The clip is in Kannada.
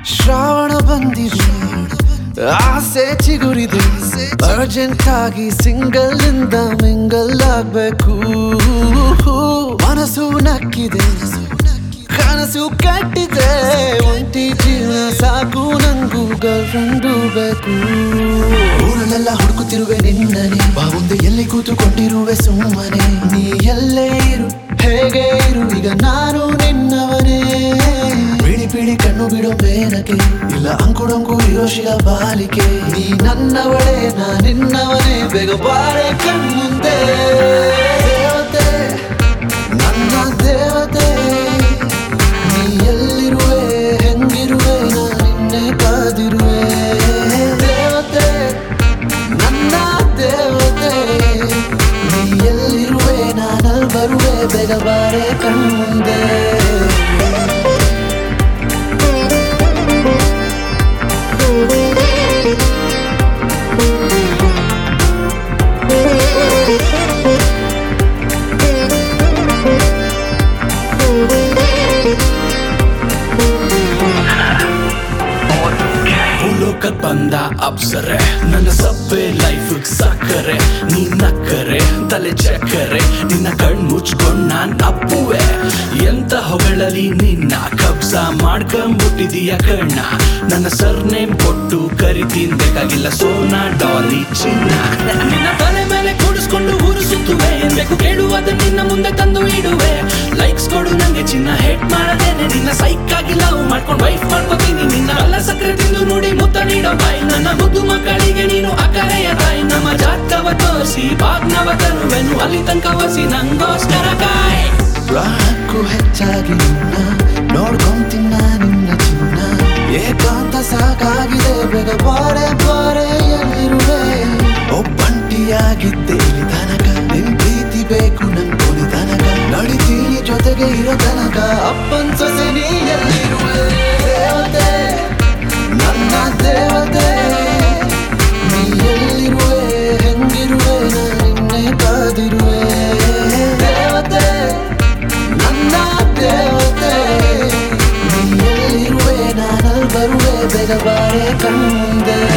ಶ್ರಾವಣ ಬಂದಿದೆ ಆಸೆ ಚಿಗುರಿದೆ ಅರ್ಜೆಂಟ್ ಆಗಿ ಸಿಂಗಲ್ ಇಂದ ಮಿಂಗಲ್ ಆಗ್ಬೇಕು ಮನಸ್ಸು ನಕ್ಕಿದೆ ಕನಸು ಕಟ್ಟಿದೆ ಒಂಟಿ ಜೀವನ ಸಾಕು ನಂಗೂ ಗರ್ಲ್ ಫ್ರೆಂಡು ಬೇಕು ಊರಲ್ಲೆಲ್ಲ ಹುಡುಕುತ್ತಿರುವೆ ನಿನ್ನನೆ ಬಾವುಂದೆ ಎಲ್ಲಿ ಕೂತುಕೊಂಡಿರುವೆ ಸುಮ್ಮನೆ ನೀ ಎಲ್ಲೇ ಇರು ಹೇಗೆ ಇರು ಈಗ ನಾನು ನಿನ್ನವನೇ ಬಿಳಿ ಬಿಳಿ ಕಣ್ಣು ಬಿಡೋ ಮೇನಕೆ ಇಲ್ಲ ಅಂಕುಡೊಂಕು ಇರೋ ಶಿಲ ಬಾಲಿಕೆ ನೀ ನನ್ನವಳೇ ನಾ ನಿನ್ನವನೇ ಬೇಗ ಬಾರೆ ಕಣ್ಮುಂದೆ ದೇವತೆ ನನ್ನ ದೇವತೆ ನೀ ಎಲ್ಲಿರುವೆ ಹೆಂಗಿರುವೆ ನಾ ನಿನ್ನೆ ಕಾದಿರುವೆ ದೇವತೆ ನನ್ನ ದೇವತೆ ನೀ ಎಲ್ಲಿರುವೆ ನಾನಲ್ಲಿ ಬರುವೆ ಬೇಗ ಬಾರೆ ಕಣ್ಮುಂದೆ ಭೂಲೋಕಕ್ ಬಂದ ಅಪ್ಸರೆ ನನ್ನ ಸಬ್ಬೆ ಲೈಫ್ ಸಕ್ಕರೆ ನೀ ನಕ್ಕರೆ ತಲೆ ಚಕ್ಕರೆ ನಿನ್ನ ಕಣ್ ಮುಚ್ಕೊಂಡ್ ನಾನ್ ಅಪ್ಪುವೆ ಎಂತ ಹೊಗಳಲಿ ನಿನ್ನ ಕಬ್ಸ ಮಾಡ್ಕೊಂಬಿಟ್ಟಿದೀಯ ಕಣ್ಣ ನನ್ನ ಸರ್ನೇಮ್ ಕೊಟ್ಟು ಕರಿತೀನಿ ಬೇಕಾಗಿಲ್ಲ ಸೋನಾ ಡಾಲಿ ಚಿನ್ನ ನಿನ್ನ ತಲೆ ಮೇಲೆ ಕೂಡಿಸ್ಕೊಂಡು ಊರು ಸುತ್ತುವೆ ಏನ್ ಬೇಕು ಕೇಳುವುದ ನಿನ್ನ ಮುಂದೆ ತಂದು ಇಡುವೆ ಲೈಕ್ಸ್ ಕೊಡು ನಂಗೆ ಚಿನ್ನ ಹೇಟ್ ಮಾಡದೇನೆ ನಿನ್ನ ಸೈಕ್ ಆಗಿ ಲವ್ ಮಾಡ್ಕೊಂಡು ವೈಫ್ ಮಾಡ್ಕೋತೀನಿ ನಿನ್ನ ಅಲ್ಲ ಸಕ್ಕರೆ ತಿಂದು ನೋಡಿ ಮುತ್ತ ನೀಡೋ ಬಾಯಿ ನನ್ನ ಮುದ್ದು ಮಕ್ಕಳಿಗೆ ನೀನು ಅಕರೆಯ ತಾಯಿ ನಮ್ಮ ಜಾತಕವ ತೋರಿಸಿ ಬಾಗ್ನವ ತರುವೆನು ಅಲ್ಲಿ ತನಕ ಒಸಿ ನಂಗೋಸ್ಕರ ಕಾಯ್ ಪ್ರಾಣಕ್ಕೂ ಹೆಚ್ಚಾಗಿ ನಿನ್ನ ನೋಡ್ಕೊಂತಿನ್ನ ನಿನ್ನ ಚಿನ್ನ ಏಕಾಂತ ಸಾಕಾಗಿದೆ ಬೇಗ ಬಾರೆ ಬಾರೆ ಎಲ್ಲಿರುವೆ ಒಬ್ಬಂಟಿಯಾಗಿದ್ದೆ ಇಲ್ಲಿ ತನಕ ನಿನ್ ಪ್ರೀತಿ ಬೇಕು ನನ್ ಕೊನೆ ತನಕ ನಡಿತೀನಿ ಜೊತೆಗೆ ಇರೋ ತನಕ ಅಪ್ಪನ್ ಸೊಸೆ ನೀ ಎಲ್ಲಿರುವೆ ದೇವತೆ ನನ್ನ ದೇವತೆ ನೀ ಎಲ್ಲಿರುವೆ ಹೆಂಗಿರುವೆ ನಾ ನಿನ್ನೆ ಕಾದಿರುವೆ ದೇವತೆ ನನ್ನ ದೇವತೆ ನೀ ಎಲ್ಲಿರುವೆ ನಾನಲ್ಲಿ ಬರುವೆ ಬೇಗ ಬಾರೆ ಕಣ್ಮುಂದೆ